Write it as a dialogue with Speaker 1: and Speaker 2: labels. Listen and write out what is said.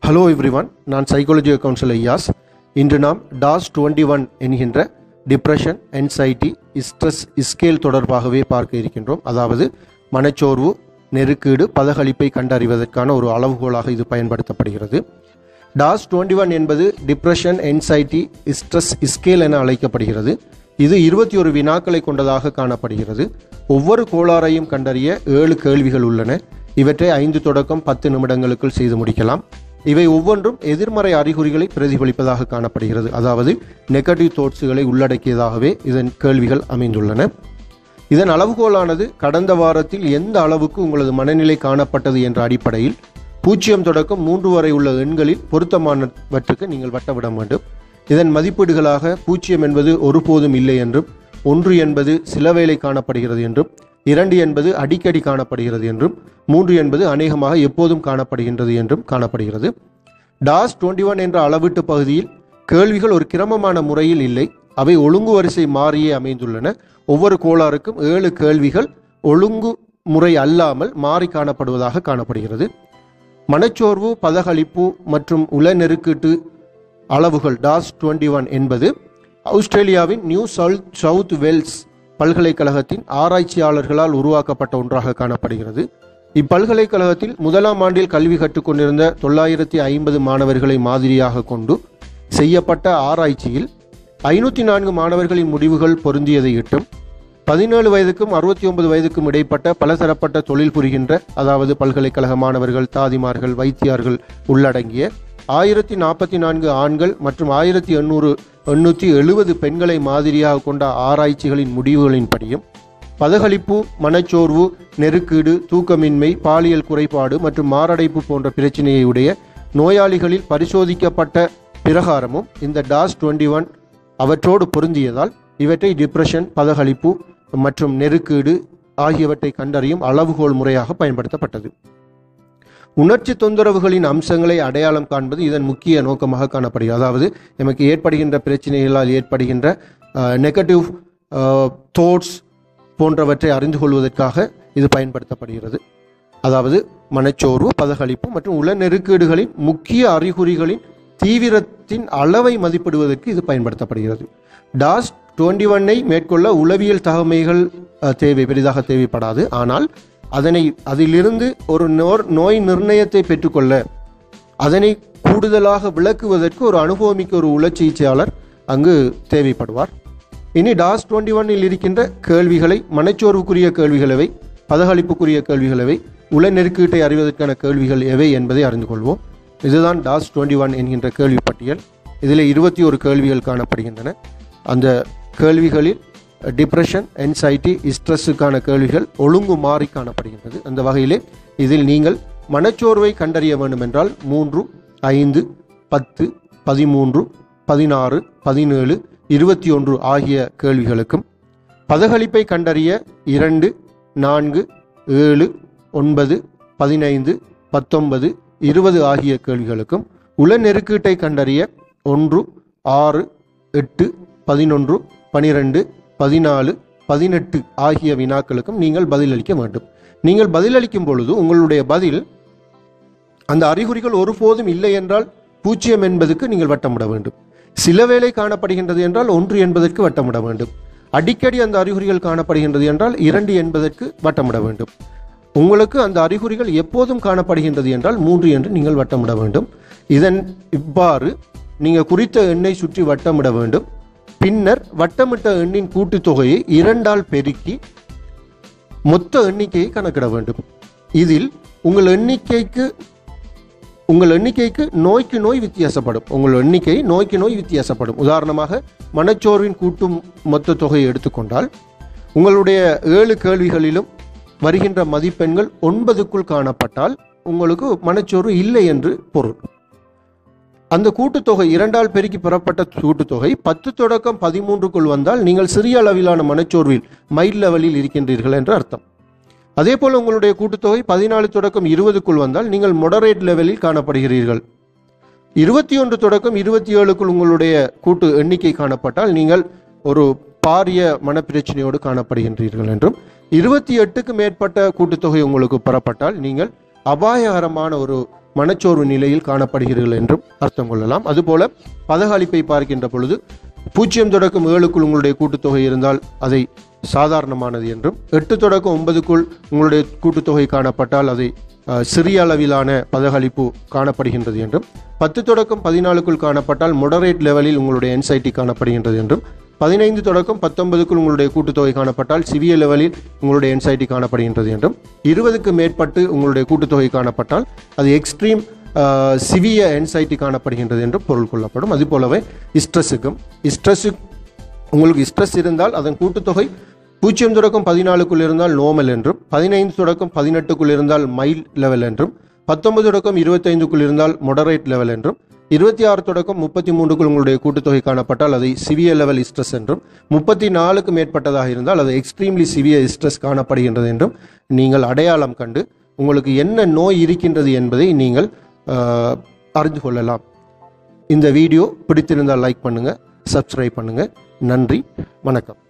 Speaker 1: hello everyone நான் psychology counsellor Ayyas இன்று நாம் டாஸ் டுவெண்ட்டி ஒன் என்கின்ற டிப்ரெஷன் என்சைட்டி ஸ்ட்ரெஸ் ஸ்கேல் தொடர்பாகவே பார்க்க இருக்கின்றோம் அதாவது மனச்சோர்வு நெருக்கீடு பதகளிப்பை கண்டறிவதற்கான ஒரு அளவுகோலாக இது பயன்படுத்தப்படுகிறது டாஸ் டுவெண்ட்டி ஒன் என்பது டிப்ரெஷன் என்சைட்டி ஸ்ட்ரெஸ் ஸ்கேல் என அழைக்கப்படுகிறது இது இருபத்தி ஒரு வினாக்களை கொண்டதாக காணப்படுகிறது ஒவ்வொரு கோளாறையும் கண்டறிய ஏழு கேள்விகள் உள்ளன இவற்றை ஐந்து தொடக்கம் பத்து நிமிடங்களுக்குள் செய்து முடிக்கலாம் இவை ஒவ்வொன்றும் எதிர்மறை அறிகுறிகளை பிரதிபலிப்பதாக காணப்படுகிறது அதாவது நெகட்டிவ் தோட்ஸுகளை உள்ளடக்கியதாகவே இதன் கேள்விகள் அமைந்துள்ளன இதன் அளவுகோலானது கடந்த வாரத்தில் எந்த அளவுக்கு உங்களது மனநிலை காணப்பட்டது என்ற அடிப்படையில் பூஜ்ஜியம் தொடக்கம் மூன்று வரை உள்ள எண்களில் பொருத்தமானவற்றுக்கு நீங்கள் வட்டவிட வேண்டும் இதன் மதிப்பீடுகளாக பூஜ்ஜியம் என்பது ஒருபோதும் இல்லை என்றும் ஒன்று என்பது சில வேளை காணப்படுகிறது என்றும் இரண்டு என்பது அடிக்கடி காணப்படுகிறது என்றும் மூன்று என்பது அநேகமாக எப்போதும் காணப்படுகின்றது என்றும் காணப்படுகிறது டாஸ் டுவெண்ட்டி ஒன் என்ற அளவீட்டு பகுதியில் கேள்விகள் ஒரு கிரமமான முறையில் இல்லை அவை ஒழுங்கு வரிசை மாறியே அமைந்துள்ளன ஒவ்வொரு கோளாறுக்கும் ஏழு கேள்விகள் ஒழுங்கு முறை அல்லாமல் மாறி காணப்படுவதாக காணப்படுகிறது மனச்சோர்வு பதகளிப்பு மற்றும் உளநெருக்கீட்டு அளவுகள் டாஸ் டுவெண்ட்டி ஒன் என்பது ஆஸ்திரேலியாவின் நியூ சவுத் சவுத் வெல்ஸ் பல்கலைக்கழகத்தின் ஆராய்ச்சியாளர்களால் உருவாக்கப்பட்ட ஒன்றாக காணப்படுகிறது இப்பல்கலைக்கழகத்தில் முதலாம் ஆண்டில் கல்வி கற்றுக்கொண்டிருந்த தொள்ளாயிரத்தி ஐம்பது மாணவர்களை மாதிரியாக கொண்டு செய்யப்பட்ட ஆராய்ச்சியில் ஐநூற்றி நான்கு மாணவர்களின் முடிவுகள் பொருந்தியதை இட்டும் பதினேழு வயதுக்கும் அறுபத்தி ஒன்பது வயதுக்கும் இடைப்பட்ட பலதரப்பட்ட தொழில் புரிகின்ற அதாவது பல்கலைக்கழக மாணவர்கள் தாதிமார்கள் வைத்தியார்கள் உள்ளடங்கிய ஆயிரத்தி நாற்பத்தி நான்கு ஆண்கள் மற்றும் ஆயிரத்தி எண்ணூறு எண்ணூற்றி எழுபது பெண்களை மாதிரியாக கொண்ட ஆராய்ச்சிகளின் முடிவுகளின்படியும் பதகளிப்பு மனச்சோர்வு நெருக்கீடு தூக்கமின்மை பாலியல் குறைபாடு மற்றும் மாரடைப்பு போன்ற பிரச்சனையை உடைய நோயாளிகளில் பரிசோதிக்கப்பட்ட பிரகாரமும் இந்த டாஸ் டுவெண்ட்டி ஒன் அவற்றோடு பொருந்தியதால் இவற்றை டிப்ரெஷன் பதகளிப்பு மற்றும் நெருக்கீடு ஆகியவற்றை கண்டறியும் அளவுகோல் முறையாக பயன்படுத்தப்பட்டது உணர்ச்சி தொந்தரவுகளின் அம்சங்களை அடையாளம் காண்பது இதன் முக்கிய நோக்கமாக காணப்படுகிறது அதாவது நமக்கு ஏற்படுகின்ற பிரச்சனைகளால் ஏற்படுகின்ற நெகட்டிவ் தோட்ஸ் போன்றவற்றை அறிந்து கொள்வதற்காக இது பயன்படுத்தப்படுகிறது அதாவது மனச்சோர்வு பதகளிப்பு மற்றும் உள நெருக்கீடுகளின் முக்கிய அறிகுறிகளின் தீவிரத்தின் அளவை மதிப்பிடுவதற்கு இது பயன்படுத்தப்படுகிறது டாஸ் டுவெண்ட்டி ஒன்னை மேற்கொள்ள உளவியல் தகமைகள் தேவை பெரிதாக தேவைப்படாது ஆனால் அதனை அதிலிருந்து ஒரு நோர் நோய் நிர்ணயத்தை பெற்றுக்கொள்ள அதனை கூடுதலாக விளக்குவதற்கு ஒரு அனுபவமிக்க ஒரு உள சிகிச்சையாளர் அங்கு தேவைப்படுவார் இனி டாஸ் டுவெண்ட்டி ஒன்னில் இருக்கின்ற கேள்விகளை மனச்சோர்வுக்குரிய கேள்விகள் எவை பதகளிப்புக்குரிய கேள்விகள் எவை உள நெருக்கீட்டை அறிவதற்கான கேள்விகள் எவை என்பதை அறிந்து கொள்வோம் இதுதான் டாஸ் டுவெண்ட்டி ஒன் என்கின்ற கேள்வி பட்டியல் இதில் இருபத்தி ஒரு கேள்விகள் காணப்படுகின்றன அந்த கேள்விகளில் டிப்ரெஷன் என்சைட்டி ஸ்ட்ரெஸ்ஸுக்கான கேள்விகள் ஒழுங்கு மாறி காணப்படுகின்றது அந்த வகையிலே இதில் நீங்கள் மனச்சோர்வை கண்டறிய வேண்டும் என்றால் மூன்று ஐந்து பத்து பதிமூன்று பதினாறு பதினேழு இருபத்தி ஒன்று ஆகிய கேள்விகளுக்கும் பதகளிப்பை கண்டறிய இரண்டு நான்கு ஏழு ஒன்பது பதினைந்து பத்தொன்பது இருபது ஆகிய கேள்விகளுக்கும் உள நெருக்கீட்டை கண்டறிய ஒன்று ஆறு எட்டு பதினொன்று பனிரெண்டு பதினாலு பதினெட்டு ஆகிய வினாக்களுக்கும் நீங்கள் பதிலளிக்க வேண்டும் நீங்கள் பதிலளிக்கும் பொழுது உங்களுடைய பதில் அந்த அறிகுறிகள் ஒருபோதும் இல்லை என்றால் பூஜ்ஜியம் என்பதற்கு நீங்கள் வட்டமிட வேண்டும் சில வேளை காணப்படுகின்றது என்றால் ஒன்று என்பதற்கு வட்டமிட வேண்டும் அடிக்கடி அந்த அறிகுறிகள் காணப்படுகின்றது என்றால் இரண்டு என்பதற்கு வட்டமிட வேண்டும் உங்களுக்கு அந்த அறிகுறிகள் எப்போதும் காணப்படுகின்றது என்றால் மூன்று என்று நீங்கள் வட்டமிட வேண்டும் இதன் இவ்வாறு நீங்கள் குறித்த எண்ணை சுற்றி வட்டமிட வேண்டும் பின்னர் வட்டமிட்ட எண்ணின் கூட்டுத்தொகையை இரண்டால் பெருக்கி மொத்த எண்ணிக்கையை கணக்கிட வேண்டும் இதில் உங்கள் எண்ணிக்கைக்கு உங்கள் எண்ணிக்கைக்கு நோய்க்கு நோய் வித்தியாசப்படும் உங்கள் எண்ணிக்கை நோய்க்கு நோய் வித்தியாசப்படும் உதாரணமாக மனச்சோர்வின் கூட்டு மொத்த தொகையை எடுத்துக்கொண்டால் உங்களுடைய ஏழு கேள்விகளிலும் வருகின்ற மதிப்பெண்கள் ஒன்பதுக்குள் காணப்பட்டால் உங்களுக்கு மனச்சோர்வு இல்லை என்று பொருள் அந்த கூட்டுத்தொகை இரண்டால் பெருக்கி பெறப்பட்ட கூட்டுத்தொகை பத்து தொடக்கம் பதிமூன்றுக்குள் வந்தால் நீங்கள் சிறிய அளவிலான மனச்சோர்வில் மைல் லெவலில் இருக்கின்றீர்கள் என்று அர்த்தம் அதே போல் உங்களுடைய கூட்டுத்தொகை பதினாலு தொடக்கம் இருபதுக்குள் வந்தால் நீங்கள் மொடரேட் லெவலில் காணப்படுகிறீர்கள் இருபத்தி ஒன்று தொடக்கம் இருபத்தி ஏழுக்குள் உங்களுடைய கூட்டு எண்ணிக்கை காணப்பட்டால் நீங்கள் ஒரு பாரிய மனப்பிரச்சனையோடு காணப்படுகின்றீர்கள் என்றும் இருபத்தி எட்டுக்கு மேற்பட்ட கூட்டுத்தொகை உங்களுக்கு பெறப்பட்டால் நீங்கள் அபாயகரமான ஒரு மனச்சோர்வு நிலையில் காணப்படுகிறீர்கள் என்றும் அர்த்தம் கொள்ளலாம் அதுபோல பதகளிப்பை பார்க்கின்ற பொழுது பூஜ்ஜியம் தொடக்கம் ஏழுக்குள் உங்களுடைய கூட்டுத்தொகை இருந்தால் அதை சாதாரணமானது என்றும் எட்டு தொடக்கம் ஒன்பதுக்குள் உங்களுடைய கூட்டுத்தொகை காணப்பட்டால் அதை அஹ், சிறிய அளவிலான பதகளிப்பு காணப்படுகின்றது என்றும் பத்து தொடக்கம் பதினாலுக்குள் காணப்பட்டால் மொடரேட் லெவலில் உங்களுடைய என்சைட்டி காணப்படுகின்றது என்றும் பதினைந்து தொடக்கம் பத்தொன்பதுக்குள் உங்களுடைய கூட்டுத்தொகை காணப்பட்டால் சிவிய லெவலில் உங்களுடைய என்சைட்டி காணப்படுகின்றது என்றும் இருபதுக்கு மேற்பட்டு உங்களுடைய கூட்டுத்தொகை காணப்பட்டால் அது எக்ஸ்ட்ரீம் சிவிய என்சைட்டி காணப்படுகின்றது என்று பொருள் கொள்ளப்படும் அதுபோலவே ஸ்ட்ரெஸ்ஸுக்கும் ஸ்ட்ரெஸ்ஸு உங்களுக்கு ஸ்ட்ரெஸ் இருந்தால் அதன் கூட்டுத்தொகை பூஜ்ஜியம் தொடக்கம் பதினாலுக்குள் இருந்தால் நோமல் என்றும் பதினைந்து தொடக்கம் பதினெட்டுக்குள் இருந்தால் மைல் லெவல் என்றும் பத்தொன்பது தொடக்கம் இருபத்தைந்துக்குள் இருந்தால் மொடரேட் லெவல் என்றும் இருபத்தி ஆறு தொடக்கம் முப்பத்தி மூன்றுக்குள் உங்களுடைய கூட்டுத்தொகை காணப்பட்டால் அதை சிவிய லெவல் ஸ்ட்ரெஸ் என்றும் முப்பத்தி நாலுக்கு மேற்பட்டதாக இருந்தால் அது எக்ஸ்ட்ரீம்லி சிவிய ஸ்ட்ரெஸ் காணப்படுகின்றது என்றும் நீங்கள் அடையாளம் கண்டு உங்களுக்கு என்ன நோய் இருக்கின்றது என்பதை நீங்கள் ஆஹ், அறிந்து கொள்ளலாம் இந்த வீடியோ பிடித்திருந்தால் லைக் பண்ணுங்கள் சப்ஸ்கிரைப் பண்ணுங்கள் நன்றி வணக்கம்